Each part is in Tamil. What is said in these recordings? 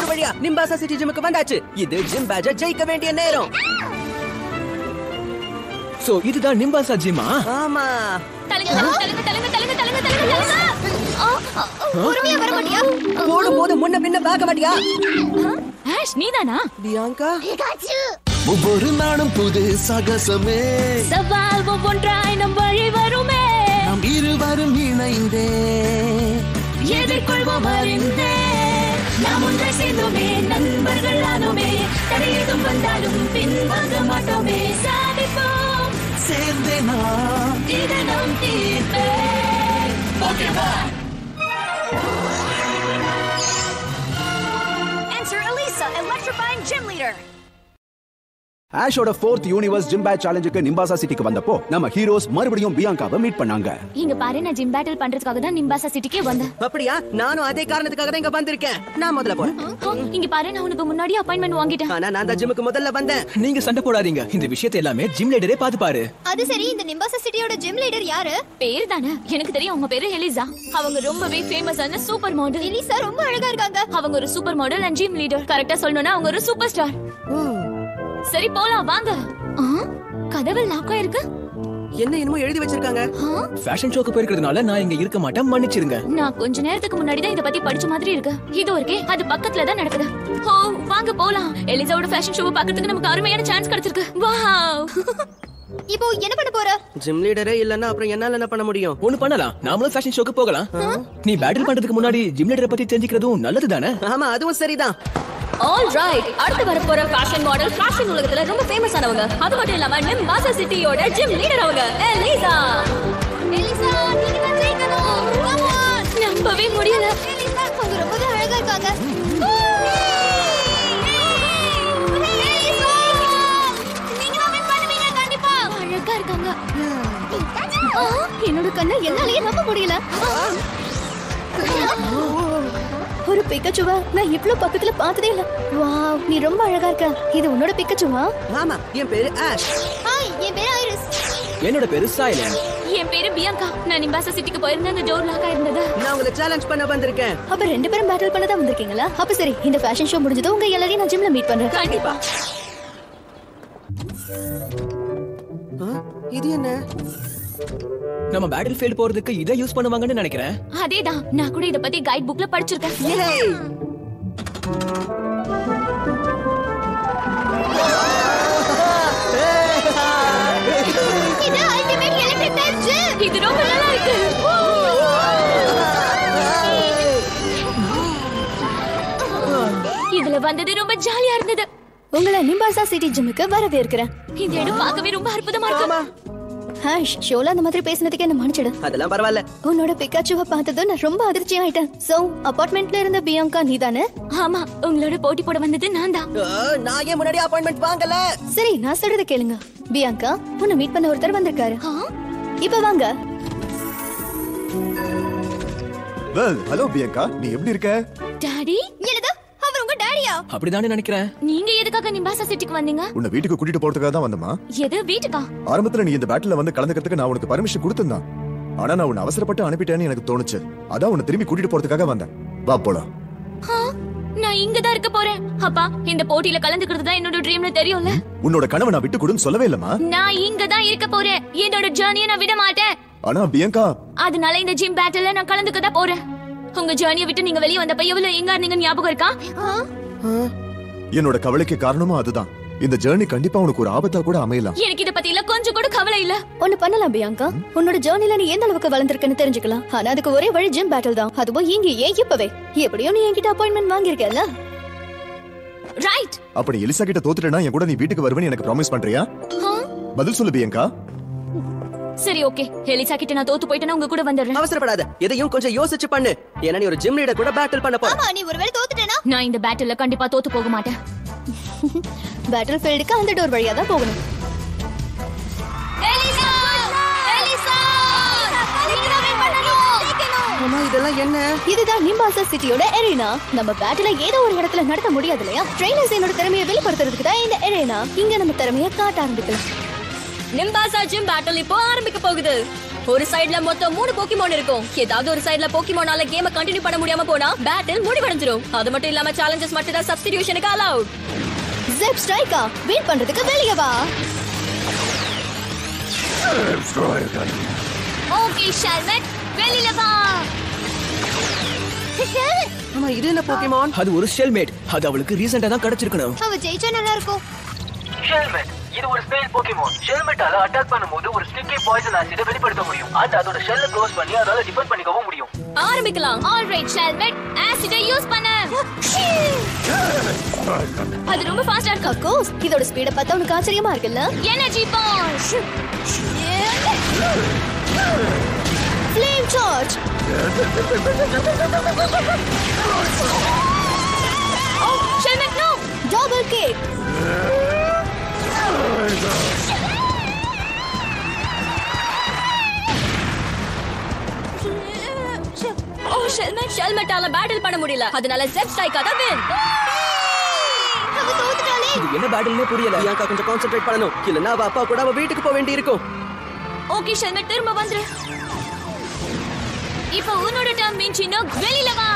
வழியா நிம்பாசா சிட்டி ஜிம்முக்கு வந்தாச்சு இது ஜிம் பேட்ஜ ஜெயிக்க வேண்டிய நேரம் சோ இதுதான் நிம்பாசா ஜிமா ஆமா தலங்க தலங்க தலங்க தலங்க தலங்க தலங்க தலங்க ஆ, ஆ, பொறுமையா வர மாட்டியா போடும் போது முன்ன பின்ன பார்க்க மாட்டியா ஆஷ் நீதானா பியாங்கா ஒவ்வொரு நாளும் புது சாகசமே சவால் ஒவ்வொன்றாய் நம் வழி வருமே நாம் இருவரும் இணைந்தே எதிர்கொள்வோம் அறிந்தே நாம் ஒன்றை சேர்ந்தோமே நண்பர்கள் ஆனோமே தடையேதும் வந்தாலும் பின்வாங்க மாட்டோமே சாதிப்போம் சேர்ந்தே நாம் இது நம் தீர்ப்பே Enter Elisa, electrifying gym leader. ஆஷோட ஃபோர்த் யூனிவர்ஸ் ஜிம் பேட்ச் சேலஞ்சுக்கு நிம்பாசா சிட்டிக்கு வந்தப்போ நம்ம ஹீரோஸ் மறுபடியும் பியாங்காவை மீட் பண்ணாங்க இங்க பாரு நான் ஜிம் பேட்டில் பண்றதுக்காக தான் நிம்பாசா சிட்டிக்கே வந்தேன் அப்படியா நானும் அதே காரணத்துக்காக தான் இங்க வந்திருக்கேன் நான் முதல்ல போறேன் ஆ, இங்க பாரு நான் உனக்கு முன்னாடி அப்பாயின்மெண்ட் வாங்கிட்டேன் ஆனா நான் தான் ஜிம்முக்கு முதல்ல வந்தேன் நீங்க சண்டை போடாதீங்க இந்த விஷயத்தை எல்லாமே ஜிம் லீடரே பாத்துப்பாரு அது சரி இந்த நிம்பாசா சிட்டியோட ஜிம் லீடர் யாரு பேரு தானே எனக்கு தெரியும் அவங்க பேரு எலிசா அவங்க ரொம்பவே ஃபேமஸான சூப்பர் மாடல் எலிசா ரொம்ப அழகா இருக்காங்க அவங்க ஒரு super model and gym leader கரெக்டா சொல்லணும்னா அவங்க ஒரு சூப்பர் ஸ்டார் சரி போலாம் வாங்க ஆ, கதவு லாக் ஆயிருக்கு என்ன என்னமோ எழுதி வச்சிருக்காங்க ஆ, ஃபேஷன் ஷோக்கு போயிருக்கிறதுனால நான் இங்க இருக்க மாட்டேன் மன்னிச்சிருங்க நான் கொஞ்ச நேரத்துக்கு முன்னாடி தான் இத பத்தி படிச்ச மாதிரி இருக்கு இது இருக்கே அது பக்கத்துல தான் நடக்குது ஓ வாங்க போலாம் எலிசாவோட ஃபேஷன் ஷோவை பார்க்கிறதுக்கு நமக்கு அருமையான சான்ஸ் கிடைச்சிருக்கு வாவ் இப்போ என்ன பண்ண போற ஜிம் லீடரே இல்லன்னா அப்புறம் என்னால என்ன பண்ண முடியும் ஒண்ணு பண்ணலாம் நாமளும் ஃபேஷன் ஷோக்கு போகலாம் நீ பேட்டில் பண்றதுக்கு முன்னாடி ஜிம் லீடரை பத்தி தெரிஞ்சுக்கிறதும் நல்லது தானே ஆமா அதுவும் சரிதான் ஆல் ரைட் அடுத்து வர போற ஃபேஷன் மாடல் ஃபேஷன் உலகத்துல ரொம்ப ஃபேமஸ் ஆனவங்க அது மட்டும் இல்லாம நிம்பாசா சிட்டியோட ஜிம் லீடர் அவங்க எலிசா எலிசா நீங்க தான் ஜெயிக்கணும் Come on. நம்பவே முடியல எலிசா அவங்க ரொம்பவே அழகா இருக்காங்க எலிசா! நீங்களும் win பண்ணுவீங்க, கண்டிப்பா. அழகா இருக்காங்க ஆ, என்னோட கண்ணை என்னாலயே நம்ப முடியல ஒரு பிக்கச்சுவா நான் இவ்ளோ பக்கத்துல பார்த்ததே இல்ல வாவ் நீ ரொம்ப அழகா இருக்க இது உன்னோட பிக்கச்சுவா ஆமா என் பேரு ஆஷ் ஹாய் என் பேர் ஐரிஸ் என்னோட பேரு சைலன் என் பேரு பியங்கா நான் நிம்பாசா சிட்டிக்கு போயிருந்தேன் அந்த டோர் லாக் ஆயிருந்தது நான் உங்களை சேலஞ்ச் பண்ண வந்திருக்கேன் அப்ப ரெண்டு பேரும் பேட்டில் பண்ண தான் வந்திருக்கீங்களா அப்ப சரி இந்த ஃபேஷன் ஷோ முடிஞ்சதும் உங்க எல்லாரையும் நான் ஜிம்ல மீட் பண்றேன் கண்டிப்பா ஆ, இது என்ன நம்ம பேட்டில் ஃபீல்ட் போறதுக்கு இதை யூஸ் பண்ணுவாங்கன்னு நினைக்கிறேன் அதேதான் நான் கூட இத பத்தி கைட் புக்ல படிச்சிருக்கேன் Yay! இது அல்டிமேட் எலக்ட்ரிக் டைப் ஜிம் இது ரொம்ப நல்லா இருக்கு இதுல வந்தது ரொம்ப ஜாலியா இருந்தது உங்களை நிம்பாசா சிட்டி ஜிம்முக்கு வரவேற்கிறேன் இந்த இடம் பார்க்கவே ரொம்ப அற்புதமா இருக்கு ஆமா ஹாஷ் ஷோல அந்த மாதிரி பேசினதுக்கு என்ன மன்னிச்சிடு அதெல்லாம் பரவாயில்ல உன்னோட பிக்காச்சுவை பார்த்ததும் நான் ரொம்ப அதிர்ச்சி ஆயிட்டேன் சோ அபார்ட்மெண்ட்ல இருந்த பியங்கா நீதானே ஆமா உங்களோட போட்டி போட வந்தது நான் தான் ஆ, நான் ஏன் முன்னாடி அப்பாயின்மெண்ட் வாங்கல சரி நான் சொல்றத கேளுங்க பியங்கா உன்னை மீட் பண்ண ஒருத்தர் வந்திருக்காரு ஆ? இப்ப வாங்க வெல் ஹலோ பியங்கா நீ எப்படி இருக்க டாடி என்னது அவர் உங்க டாடியா அப்படிதானே நினைக்கிறேன் நீங்க எதுக்காக நிம்பாசா சிட்டிக்கு வந்தீங்க உன்னை வீட்டுக்கு கூட்டிட்டு போறதுக்காக தான் வந்தமா எது வீட்டுக்கா ஆரம்பத்துல நீ இந்த பேட்டில் வந்து கலந்துக்கிறதுக்கு நான் உனக்கு பர்மிஷன் கொடுத்திருந்தான் ஆனா நான் உன்னை அவசரப்பட்டு அனுப்பிட்டேன்னு எனக்கு தோணுச்சு அதான் உன்னை திரும்பி கூட்டிட்டு போறதுக்காக வந்தேன் வா போலாம் ஆ, நான் இங்க தான் இருக்க போறேன் அப்பா இந்த போட்டியில கலந்துக்கிறது தான் என்னோட ட்ரீம்னு தெரியும்ல உன்னோட கனவை நான் விட்டு கொடுன்னு சொல்லவே இல்லம்மா நான் இங்க தான் இருக்க போறேன் என்னோட ஜேர்னியை நான் விட மாட்டேன் ஆனா பியங்கா அதனால இந்த ஜிம் பேட்டில்ல நான் கலந்துக்க தான் போறேன் உங்க ஜேர்னியை விட்டு நீங்க வெளிய வந்தப்ப எவ்வளவு எங்க இருந்தீங்க ஞாபகம் இருக்கா என்னோட கவலைக்கு காரணமும் அதுதான் இந்த ஜேர்னி கண்டிப்பா உனக்கு ஒரு ஆபத்தா கூட அமையலாம் எனக்கு இத பத்தி இல்ல கொஞ்சம் கூட கவலை இல்ல ஒண்ணு பண்ணலாம் பியங்கா உன்னோட ஜேர்னில நீ எந்த அளவுக்கு வளர்ந்திருக்கன்னு தெரிஞ்சுக்கலாம் ஆனா அதுக்கு ஒரே வழி ஜிம் பேட்டில் தான் அதுவும் இங்க ஏன் இப்பவே எப்படியோ நீ என்கிட்ட அப்பாயின்மெண்ட் வாங்கியிருக்கல ரைட் அப்ப நீ எலிசா கிட்ட தோத்துட்டேன்னா என் கூட நீ வீட்டுக்கு வருவேன்னு எனக்கு ப்ராமிஸ் பண்றியா பதில் சொல்லு பியங்கா சரி ஓகே எலிசா கிட்ட நான் தோத்து போயிட்டேன்னா உங்க கூட வந்துடுறேன் அவசரப்படாத எதையும் கொஞ்சம் யோசிச்சு பண்ணு ஏன்னா நீ ஒரு ஜிம் லீடர் கூட பேட்டில் பண்ண போற ஆமா நீ ஒருவேளை தோத்துட்டேனா நான் இந்த பேட்டில்ல கண்டிப்பா தோத்து போக மாட்டேன் பேட்டில் ஃபீல்டுக்கு அந்த டோர் வழியா தான் போகணும் அம்மா இதெல்லாம் என்ன இதுதான் நிம்பாசா சிட்டியோட எரேனா நம்ம பேட்டில ஏதோ ஒரு இடத்துல நடத்த முடியாது இல்லையா ட்ரெயினர்ஸ் என்னோட திறமையை வெளிப்படுத்துறதுக்கு தான் இந்த எரேனா இங்க நம்ம திறமையை காட்ட ஆரம்பிக்கலாம் நிம்பாசா ஜிம் பேட்டில் இப்போ ஆரம்பிக்க போகுது ஒரு சைடுல மொத்தம் மூணு போக்கிமோன் இருக்கும் ஏதாவது ஒரு சைடுல போக்கிமோனால கேம கண்டினியூ பண்ண முடியாம போனா பேட்டில் முடிவடைஞ்சிரும் அது மட்டும் இல்லாம சேலஞ்சஸ் மட்டும் தான் சப்ஸ்டிடியூஷனுக்கு அலவுட் ஜெப் ஸ்ட்ரைக்கா வெயிட் பண்றதுக்கு வெளிய வா ஓகே ஷர்மட் வெளியில வா ஆமா இது என்ன போக்கிமான் அது ஒரு ஷெல்மேட் அது அவளுக்கு ரீசெண்டா தான் கிடைச்சிருக்கணும் அவ ஜெயிச்சா நல்லா இருக்கும் ஷெல்மெட் இது ஒரு ஸ்பெயில் போக்கிமோன் ஷெல்மெட்டால அட்டாக் பண்ணும்போது ஒரு ஸ்டிக்கி பாய்சன் ஆசிட வெளிப்படுத்த முடியும் அது அதோட ஷெல்ல க்ளோஸ் பண்ணி அதால டிஃபெண்ட் பண்ணிக்கவும் முடியும் ஆரம்பிக்கலாம் ஆல்ரைட் ஷர்மட் ஆசிட யூஸ் பண்ண அது ரொம்ப ஃபாஸ்டா இருக்கு அக்கோஸ் இதோட ஸ்பீட பார்த்தா உனக்கு ஆச்சரியமா இருக்குல்ல energy ball flame charge oh Shelmet no double kick oh Shelmet ஷெல்மெட்டால பேட்டில் பண்ண முடியல அதனால ஜெப் ஸ்ட்ரைக்கா தான் win. அவ தோத்துட்டாளே இது என்ன பேட்டில்னே புரியல பிரியாங்கா கொஞ்சம் கான்சென்ட்ரேட் பண்ணணும் இல்லன்னா அவ அப்பா கூட அவ வீட்டுக்கு போக வேண்டி இருக்கும் ஓகே ஷர்மட் திரும்ப வந்துரு இப்போ உன்னோட டர்ம் மிஞ்சினோ வெளியில வா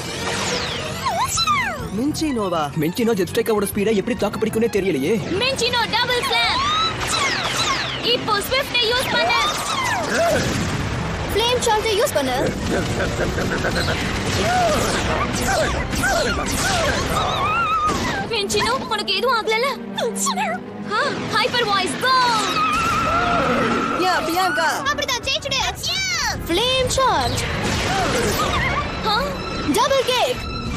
மிஞ்சி நோவா மென்ச்சினோ ஜெட் ஸ்ட்ரைக்கோட ஸ்பீடை எப்படி தாக்கு பிடிக்கும்னே தெரியலையே மிஞ்சினோ டபுள் ஸ்லாம் இப்போ ஸ்விஃப்ட் யூஸ் பண்ணு ஃப்ளேம் சார்ஜை யூஸ் பண்ணு மிஞ்சினோ உனக்கு எதுவும் ஆகலல ஹைப்பர் வாய்ஸ் கோ யா பிரியாங்கா அப்படிதான் ஜெயிச்சுடு flame charge double kick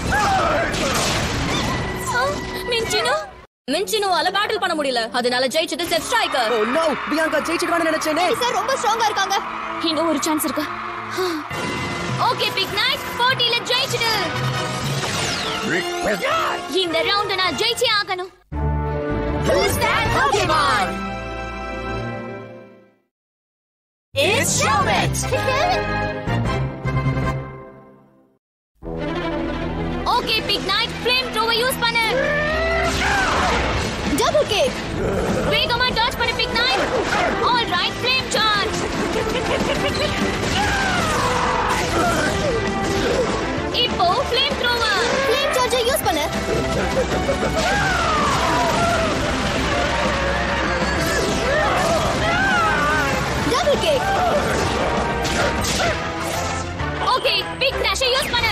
Minccino மின்சினோவால பேட்டில் பண்ண முடியல அதனால ஜெயிச்சது Zebstrika oh no Priyanka ஜெயிச்சிடுவான்னு நினைச்சேனே சார் ரொம்ப ஸ்ட்ராங்கா இருக்காங்க இன்னும் ஒரு சான்ஸ் இருக்கு ஓகே பிக் நைட் போட்டியில ஜெயிச்சிடு இந்த ரவுண்ட் நான் ஜெயிச்சே ஆகணும் Who's that Pokemon? It's Shelmet! Okay Pignite ஃப்ளேம் த்ரோவை யூஸ் பண்ணு டபுள் கிக் வேகமா டாச் பண்ணு Pignite all right flame charge இப்போ ஃப்ளேம் த்ரோவர் ஃப்ளேம் சார்ஜை யூஸ் பண்ணு டபுள் கிக் ஓகே பிக் கிராஷை யூஸ் பண்ணு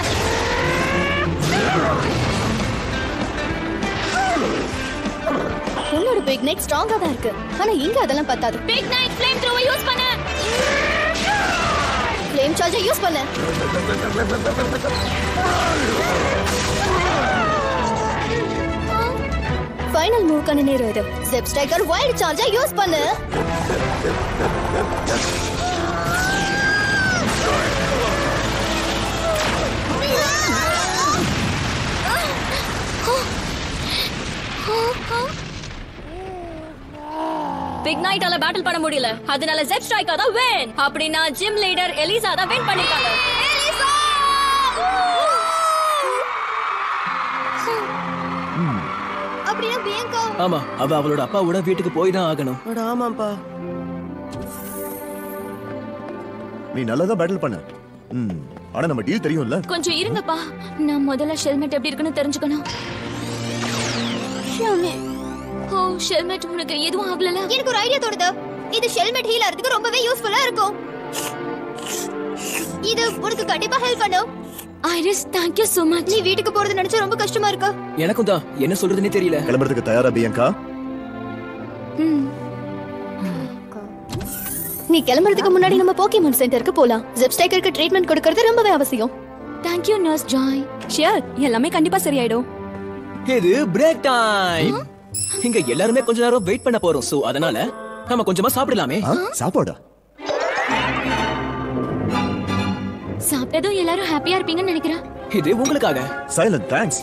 உன்னோட பிக் நெக் ஸ்ட்ராங்கா தான் இருக்கு ஆனா இங்க அதெல்லாம் பத்தாது பிக் நைட் ஃப்ளேம் த்ரோவை யூஸ் பண்ணு ஃப்ளேம் சார்ஜை யூஸ் பண்ணு ஃபைனல் மூவ்க்கான நேரம் இது ஸ்டெப் ஸ்ட்ரைக்கர் வைல்ட் சார்ஜை யூஸ் பண்ணு பிக் நைட்டால பேட்டில் பண்ண முடியல அதனால ஜெப் ஸ்ட்ரைக்கா தான் win அப்படின்னா ஜிம் லீடர் எலிசா தான் வின் பண்ணிருக்காங்க அப்படின்னா பியங்கா ஆமா அவ அவளோட அப்பாவோட வீட்டுக்கு போய் தான் ஆகணும் அட ஆமாப்பா நீ நல்லதா பேட்டில் பண்ண ம் ஆனா நம்ம டீல் தெரியும்ல கொஞ்சம் இருங்கப்பா நான் முதல்ல ஷெல்மெட் எப்படி இருக்குன்னு தெரிஞ்சுக்கணும் ஓ ஷெல்மெட் உனக்கு எதுவும் ஆகலல எனக்கு ஒரு ஐடியா தோணுது இது ஷெல்மெட் ஹீல் ஆறதுக்கு ரொம்பவே யூஸ்ஃபுல்லா இருக்கும் இது உனக்கு கண்டிப்பா ஹெல்ப் பண்ணும் Iris thank you so much நீ வீட்டுக்கு போறது நினைச்சா ரொம்ப கஷ்டமா இருக்கா எனக்கும் தான் என்ன சொல்றதுன்னே தெரியல கிளம்புறதுக்கு தயாரா பியங்கா நீ கிளம்புறதுக்கு முன்னாடி நம்ம போக்கிமான் சென்டருக்கு போலாம் ஜெப் ஸ்டைக்கருக்கு ட்ரீட்மெண்ட் கொடுக்கறது ரொம்பவே அவசியம் தேங்க் யூ நர்ஸ் ஜாய் ஷியர் எல்லாமே கண்டிப்பா சரியாயிடும் இது பிரேக் டைம் இங்க எல்லாருமே கொஞ்ச நேரம் வெயிட் பண்ண போறோம் சோ அதனால நம்ம கொஞ்சமா சாப்பிடலாமே ஆ, சாப்பாடா சாப்பிட்டதும் எல்லாரும் ஹாப்பியா இருப்பீங்கன்னு நினைக்கிறேன் இது உங்களுக்காக சைலண்ட் தேங்க்ஸ்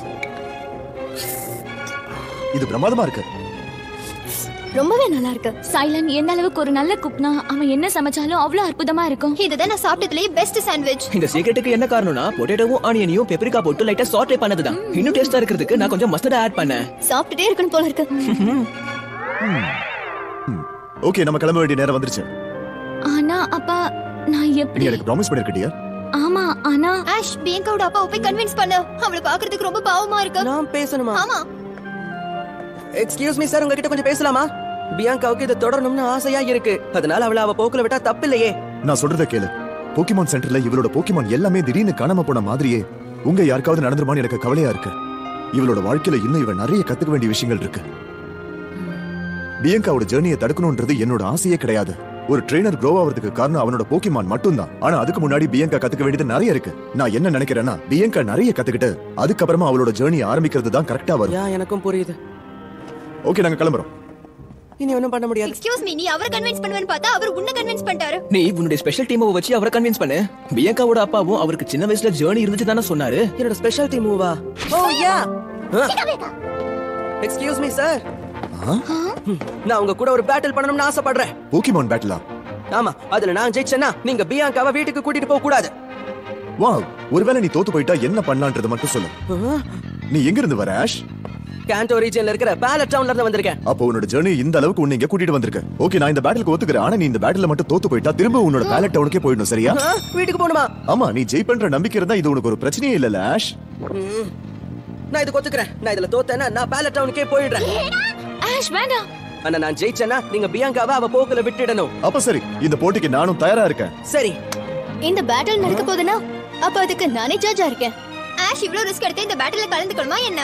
இது பிரமாதமா இருக்கு ரொம்பவே நல்லா இருக்கு சைலன் எந்த அளவுக்கு ஒரு நல்ல குக்னா அவன் என்ன சமைச்சாலும் அவ்வளவு அற்புதமா இருக்கும் இதுதான் நான் சாப்பிட்டதுலயே பெஸ்ட் சாண்ட்விச் இந்த சீக்ரெட்டுக்கு என்ன காரணம்னா பொட்டேட்டோவும் ஆனியனையும் பெப்பரிக்கா போட்டு லைட்டா சாட்டே பண்ணதுதான் இன்னும் டேஸ்டா இருக்கிறதுக்கு நான் கொஞ்சம் மஸ்டர்ட் ஆட் பண்ணேன் சாப்பிட்டுட்டே இருக்கணும் போல இருக்கு ஓகே நம்ம கிளம்ப வேண்டிய நேரம் வந்துருச்சு ஆனா அப்பா நான் நீ எப்படி எனக்கு ப்ராமிஸ் பண்ணிருக்கடியா ஆமா ஆனா ஆஷ் பிரியங்காவோட அப்பாவை போய் கன்வின்ஸ் பண்ணு அவளை பாக்குறதுக்கு ரொம்ப பாவமா இருக்கு நான் பேசணுமா ஆமா எக்ஸ்கியூஸ் மீ சார் உங்ககிட்ட கொஞ்சம் பேசலாமா பியாங்காவுக்கு இதை தொடரணும்னு ஆசையா இருக்கு அதனால அவளை அவ போக்குல விட்டா தப்பில்லையே நான் சொல்றத கேளு போக்கிமான் சென்டர்ல இவளோட போக்கிமான் எல்லாமே திடீர்னு காணாம போன மாதிரியே உங்க யாருக்காவது நடந்துருமான்னு எனக்கு கவலையா இருக்கு இவளோட வாழ்க்கையில இன்னும் இவ நிறைய கத்துக்க வேண்டிய விஷயங்கள் இருக்கு பியங்காவோட ஜேர்னியை தடுக்கணும்ன்றது என்னோட ஆசையே கிடையாது ஒரு ட்ரெயினர் க்ரோ ஆகிறதுக்கு காரணம் அவனோட போக்கிமான் மட்டும்தான் ஆனா அதுக்கு முன்னாடி பியங்கா கத்துக்க வேண்டியது நிறைய இருக்கு நான் என்ன நினைக்கிறேன்னா பியங்கா நிறைய கத்துக்கிட்டு அதுக்கப்புறமா அவளோட ஜேர்னி ஆரம்பிக்கிறது தான் கரெக்டா வரும் யா எனக்கும் புரியுது ஓகே நாங்க கிளம்புறோம் இனி ஒண்ணும் பண்ண முடியாது எக்ஸ்கியூஸ் மீ நீ அவரை கன்வின்ஸ் பண்ணுவேன்னு பார்த்தா அவர் உன்னை கன்வின்ஸ் பண்ணிட்டாரு நீ உன்னுடைய ஸ்பெஷல் டீமை வச்சு அவரை கன்வின்ஸ் பண்ணு பியங்காவோட அப்பாவும் அவருக்கு சின்ன வயசுல ஜேர்னி இருந்துச்சு தானே சொன்னாரு என்னோட ஸ்பெஷாலிட்டி மூவா oh yeah excuse me sir நான் உங்க கூட ஒரு பேட்டில் பண்ணணும்னு ஆசைப்படுறேன் போக்கிமான் பேட்டிலா ஆமா அதுல நான் ஜெயிச்சேன்னா நீங்க பியாங்காவை வீட்டுக்கு கூட்டிட்டு போக கூடாது வாவ் ஒருவேளை நீ தோத்து போயிட்டா என்ன பண்ணலான்றது மட்டும் சொல்லு நீ எங்க இருந்து வர ஆஷ் கேண்டோ ரீஜன்ல இருக்கிற பேலட் டவுன்ல இருந்து வந்திருக்கேன் அப்போ உன்னோட ஜர்னி இந்த அளவுக்கு உன்னை இங்க கூட்டிட்டு வந்திருக்க ஓகே நான் இந்த பேட்டிலுக்கு ஒத்துக்கிறேன் ஆனா நீ இந்த பேட்டில மட்டும் தோத்து போயிட்டா திரும்ப உன்னோட பேலட் டவுனுக்கே போயிடணும் சரியா ஆ, வீட்டுக்கு போகணுமா ஆமா நீ ஜெயிப்பன்ற நம்பிக்கை இருந்தா இது உனக்கு ஒரு பிரச்சனையே இல்லல ஆஷ் ம். நான் இதுக்கு ஒத்துக்கிறேன் நான் இதுல தோத்தேன்னா நான் பேலட் டவுனுக்கே போயிடுறேன் ஆஷ் வேண்டாம் ஆனா நான் ஜெயிச்சேன்னா நீங்க பியாங்காவை அவ போக்குல விட்டுடணும் அப்ப சரி இந்த போட்டிக்கு நானும் தயாரா இருக்கேன் சரி இந்த பேட்டில் நடக்க போதுனா அப்ப அதுக்கு நானே ஜட்ஜா இருக்கேன் ஆஷ் இவ்ளோ ரிஸ்க் எடுத்து இந்த பேட்டில்ல கலந்துக்கணுமா என்ன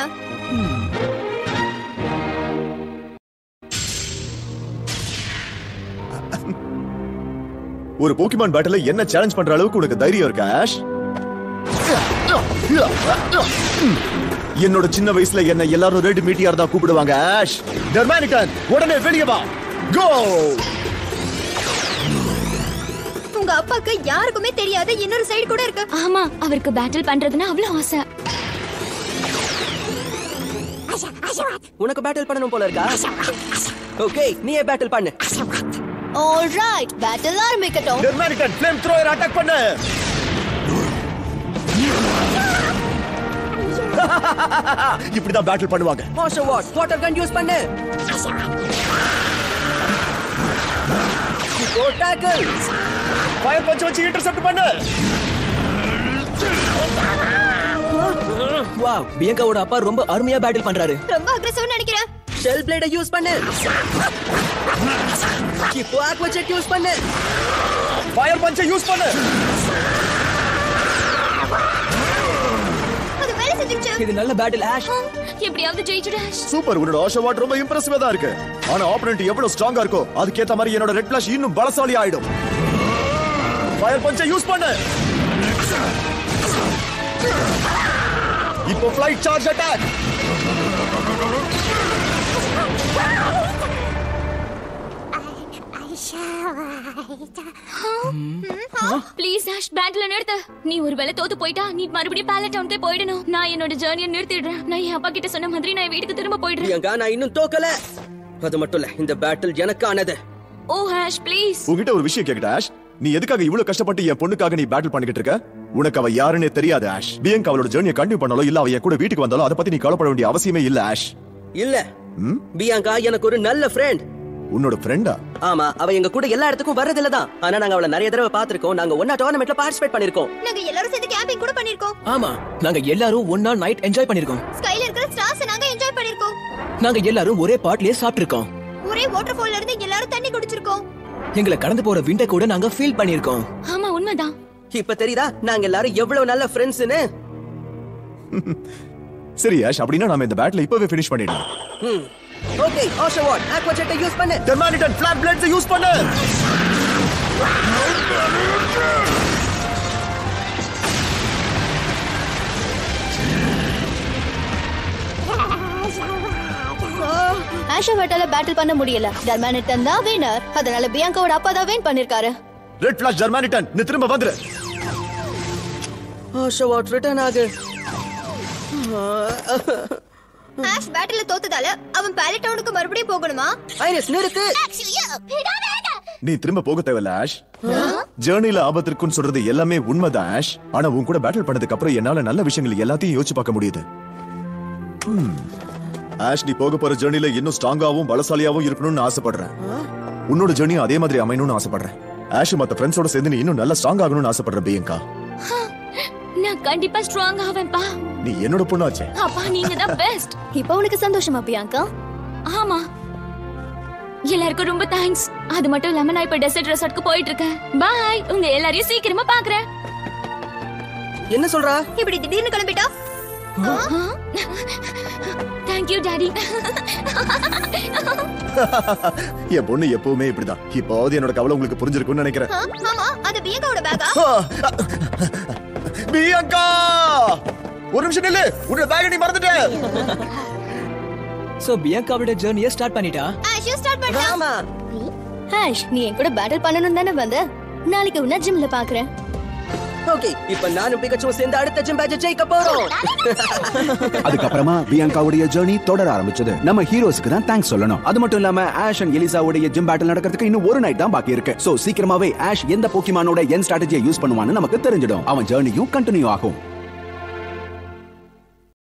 ஒரு போக்கிமான் பேட்டில என்ன சேலஞ்ச் பண்ற அளவுக்கு உனக்கு தைரியம் இருக்கா ஆஷ் என்னோட சின்ன வயசுல என்ன எல்லாரும் ரெட் மீட்டியார் தான் கூப்பிடுவாங்க ஆஷ் டெர்மானிட்டன் உடனே வெளியே வா கோ உங்க அப்பாக்கு யாருக்குமே தெரியாத இன்னொரு சைடு கூட இருக்கு ஆமா அவருக்கு பேட்டில் பண்றதுன்னா அவ்வளவு ஆசை உனக்கு பேட்டில் பண்ணணும் போல இருக்கா ஓகே நீயே பேட்டில் பண்ணு ஆல்ரைட் பேட்டில் ஆரம்பிக்கட்டும் டெர்மானிட்டன் ஃப்ளேம் த்ரோயர் அட்டாக் பண்ணு இப்படிதான் பேட்டில் பண்ணுவாங்க மாஸ்டர் வாட் வாட்டர் கன் யூஸ் பண்ணு இப்போ டேக்கிள் ஃபயர் பஞ்ச் வச்சு இன்டர்செப்ட் பண்ணு வாவ் பியங்காவோட அப்பா ரொம்ப அருமையா பேட்டில் பண்றாரு ரொம்ப அக்ரெசிவ் நினைக்கிறேன் ஷெல் பிளேட யூஸ் பண்ணு இப்போ ஆக்வா செட் யூஸ் பண்ணு ஃபயர் பஞ்சை யூஸ் பண்ணு அது வேலை செஞ்சுச்சு இது நல்ல பேட்டில் ஆஷ் எப்படியாவது ஜெயிச்சுடு ஆஷ் சூப்பர் உன்னோட ஆஷா வாட் ரொம்ப இம்ப்ரெசிவா தான் இருக்கு ஆனா ஆப்போனன்ட் எவ்வளவு ஸ்ட்ராங்கா இருக்கோ அதுக்கேத்த மாதிரி என்னோட ரெட் ஃபிளாஷ் இன்னும் பலசாலி ஆயிடும் ஃபயர் பஞ்சை யூஸ் பண்ணு இப்போ flight charge attack please Ash battle நிறுத்து நீ ஒருவேளை தோத்து போயிட்டா நீ மறுபடியும் பேலட் டவுனுக்கே போயிடணும் நான் என்னோட ஜேர்னியை நிறுத்திடுறேன் நான் என் அப்பா கிட்ட சொன்ன மாதிரி நான் வீட்டுக்கு திரும்ப போயிடுறேன் பிரியங்கா நான் இன்னும் தோக்கல அது மட்டும் இல்ல இந்த பேட்டில் எனக்கானது ஓ ஆஷ் ப்ளீஸ் உன்கிட்ட ஒரு விஷயம் கேக்கட்டா ஆஷ் நீ எதுக்காக இவ்வளவு கஷ்டப்பட்டு என் பொண்ணுக்காக நீ பேட்டில் பண்ணிக்கிட்டு இருக்க உனக்கு அவ யாருன்னே தெரியாது ஆஷ் பியங்கா அவளோட ஜேர்னியை கண்டினியூ பண்ணாலோ இல்ல அவ என் கூட வீட்டுக்கு வந்தாலோ அதை பத்தி நீ கவலைப்பட வேண்டிய அவசியமே இல்ல ஆஷ் இல்ல ம்? பியாங்கா எனக்கு ஒரு நல்ல ஃப்ரெண்ட் உன்னோட ஃப்ரெண்டா ஆமா அவ எங்க கூட எல்லா இடத்துக்கும் வர்றதில்ல தான் ஆனா நாங்க அவளை நிறைய தடவை பாத்திருக்கோம் நாங்க ஒன்னா டோர்னமெண்ட்ல பார்ட்டிசிபேட் பண்ணிருக்கோம் நாங்க எல்லாரும் சேர்ந்து கேம்பிங் கூட பண்ணிருக்கோம் ஆமா நாங்க எல்லாரும் ஒன்னா நைட் என்ஜாய் பண்ணிருக்கோம் ஸ்கைல இருக்கிற ஸ்டார்ஸ் நாங்க என்ஜாய் பண்ணிருக்கோம் நாங்க எல்லாரும் ஒரே பாட்லயே சாப்பிட்டிருக்கோம் ஒரே வாட்டர் ஃபால்ல இருந்து எல்லாரும் தண்ணி குடிச்சிருக்கோம் எங்களை கடந்து போற விண்ட கூட நாங்க ஃபீல் பண்ணிருக்கோம் ஆமா உண்மைதான் இப்ப தெரியுதா நாங்க எல்லாரும் எவ்வளவு நல்ல ஃப்ரெண்ட்ஸ்னு சரி ஆஷ் அப்படின்னா நாம இந்த பேட்டில் இப்பவே ஃபினிஷ் பண்ணிடலாம் ஓகே ஆஷா வாட் ஆக்வா செட்டை யூஸ் பண்ணு டெர்மானிட்டன் ஃபிளாட் பிளேட்ஸ் யூஸ் பண்ணு ஆஷா வாட்டால பேட்டில் பண்ண முடியல டர்மானிட்டன் தான் வினர் அதனால பியாங்காவோட அப்பா தான் வின் பண்ணிருக்காரு ரெட் ஃபிளாஷ் ஜெர்மானிட்டன் நீ திரும்ப வந்துரு ஆஷா வாட் ரிட்டர்ன் ஆகு ஆஷ் பேட்டில்ல தோத்ததால அவன் பேலட் டவுனுக்கு மறுபடியும் போகணுமா ஐரிஸ் நிறுத்து நீ திரும்ப போக தேவையில்ல ஆஷ் ஜேர்னில ஆபத்து இருக்குன்னு சொல்றது எல்லாமே உண்மைதான் ஆஷ் ஆனா உன் கூட பேட்டில் பண்ணதுக்கு அப்புறம் என்னால நல்ல விஷயங்கள் எல்லாத்தையும் யோசிச்சு பார்க்க முடியுது Hmm. ஆஷ் நீ போக போற ஜேர்னில இன்னும் ஸ்ட்ராங்காவும் பலசாலியாவும் இருக்கணும்னு ஆசைப்படுறேன் உன்னோட ஜேர்னியும் அதே மாதிரி அமையணும்னு ஆசைப்படுறேன் ஆஷ் மத்த ஃப்ரெண்ட்ஸோட சேர்ந்து நீ இன்னும் நல்லா ஸ்ட்ராங் ஆகணும்னு ஆசைப்படுற பிரியங்கா நான் கண்டிப்பா ஸ்ட்ராங் ஆவேன்பா நீ என்னோட பொண்ணாச்சே அப்பா நீங்க தான் பெஸ்ட் இப்போ உனக்கு சந்தோஷமா பியாங்கா ஆமா எல்லாருக்கும் ரொம்ப தேங்க்ஸ் அது மட்டும் இல்லாம நான் இப்ப டெசர்ட் ரெசார்ட்க்கு போயிட்டு இருக்கேன் பாய் உங்க எல்லாரையும் சீக்கிரமா பாக்குறேன் என்ன சொல்றா இப்படி திடீர்னு கிளம்பிட்டா தேங்க்யூ டாடி என் பொண்ணு எப்பவுமே இப்படிதான் இப்போது என்னோட கவலை உங்களுக்கு புரிஞ்சிருக்கும்னு நினைக்கிறேன் ஆமா அது பியாங்காவோட பேக்கா பிரியங்கா ஒரு நிமிஷம் நில்லு உன்னோட பேக் நீ மறந்துட்ட சோ பியங்காவோட ஜர்னியை ஸ்டார்ட் பண்ணிட்டா ஆஷ் ஸ்டார்ட் பண்ணா ஆமா ஆஷ் நீ என் கூட பேட்டில் பண்ணணும் தானே வந்த நாளைக்கு உன்ன ஜிம்ல பாக்குறேன் ஓகே இப்ப நானும் பிகச்சும் சேர்ந்து அடுத்த ஜிம் பேட்ச் ஜெயிக்க போறோம் அதுக்கப்புறமா பியாங்காவுடைய ஜேர்னி தொடர ஆரம்பிச்சது நம்ம ஹீரோஸ்க்கு தான் தேங்க்ஸ் சொல்லணும் அது மட்டும் இல்லாம ஆஷ் அண்ட் எலிசாவுடைய ஜிம் பேட்டில் நடக்கிறதுக்கு இன்னும் ஒரு நைட் தான் பாக்கி இருக்கு சோ சீக்கிரமாவே ஆஷ் எந்த போக்கிமானோட என் ஸ்ட்ராட்டஜியை யூஸ் பண்ணுவான்னு நமக்கு தெரிஞ்சிடும் அவன் ஜேர்னியும் கண்டினியூ ஆகும்